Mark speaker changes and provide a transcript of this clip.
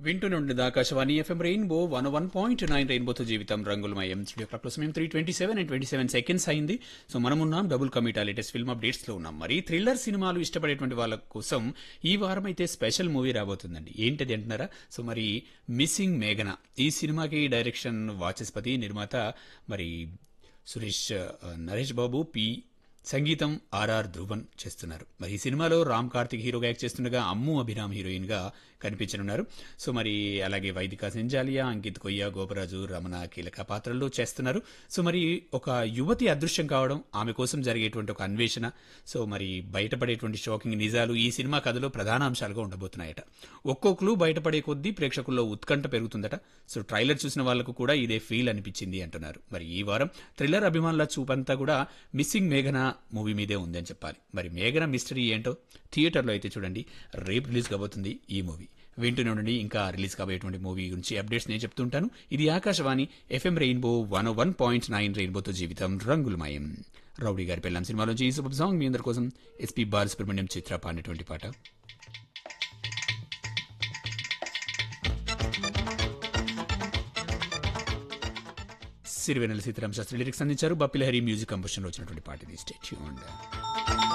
Speaker 1: వింటూనే ఉండేది Akashvani FM rainbow one one point nine రెయిన్బోతో జీవితం రంగులమయం స్టూడియో క్లాక్ సమయం three twenty seven and twenty seven seconds అయింది సో మనం ఉన్నాం డబుల్ కమిటా లేటెస్ట్ ఫిల్మ్ అప్డేట్స్ లో ఉన్నాం మరి థ్రిల్లర్ సినిమాలు ఇష్టపడేటువంటి వాళ్ళ కోసం ఈ వారం అయితే స్పెషల్ మూవీ రాబోతుందండి ఏంటది అంటున్నారా సో మరి మిస్సింగ్ మేఘన ఈ సినిమాకి డైరెక్షన్ వాచస్పతి నిర్మాత మరి సురేష్ ఆ, నరేష్ బాబు పి సంగీతం ఆర్ఆర్ ధ్రువన్ చేస్తున్నారు మరి ఈ సినిమాలో రామ్ కార్తిక్ హీరోగా యాక్ట్ చేస్తుండగా అమ్ము అభిరామ్ హీరోయిన్ గా కనిపించనున్నారు సో మరి అలాగే వైదిక సెంజాలియా అంకిత్ కొయ్య గోపరాజు రమణ కీలక పాత్రల్లో చేస్తున్నారు సో మరి ఒక యువతి అదృశ్యం కావడం ఆమె కోసం జరిగేటువంటి ఒక అన్వేషణ సో మరి బయటపడేటువంటి షాకింగ్ నిజాలు ఈ సినిమా కథలో ప్రధాన అంశాలుగా ఉండబోతున్నాయట ఒక్కో క్లూ బయటపడే కొద్దీ ప్రేక్షకుల్లో ఉత్కంఠ పెరుగుతుందట సో ట్రైలర్ చూసిన వాళ్ళకు కూడా ఇదే ఫీల్ అనిపించింది అంటున్నారు మరి ఈ వారం థ్రిల్లర్ అభిమానుల చూపంతా కూడా మిస్సింగ్ మేఘన మూవీ మీదే ఉందని చెప్పాలి మరి మేఘన మిస్టరీ ఏంటో థియేటర్లో అయితే చూడండి రేపు రిలీజ్ కాబోతుంది ఈ మూవీ వింటూనే ఉండండి ఇంకా రిలీజ్ కాబోయేటువంటి మూవీ గురించి అప్డేట్స్ నేను చెప్తుంటాను ఇది Akashvani FM rainbow one one point nine రెయిన్బోతో జీవితం రంగులమయం రౌడీ గారి పెళ్ళాం సినిమాలోంచి ఈ సూపర్ సాంగ్ మీ అందరి కోసం ఎస్పీ బాలసుబ్రహ్మణ్యం చిత్ర పాడినటువంటి పాట సిరివెన్నెల సీతారామ శాస్త్రి లిరిక్స్ అందించారు బప్పిలహరి మ్యూజిక్ కంపోజిషన్ లో వచ్చినటువంటి పాట ఇది స్టేట్యూన్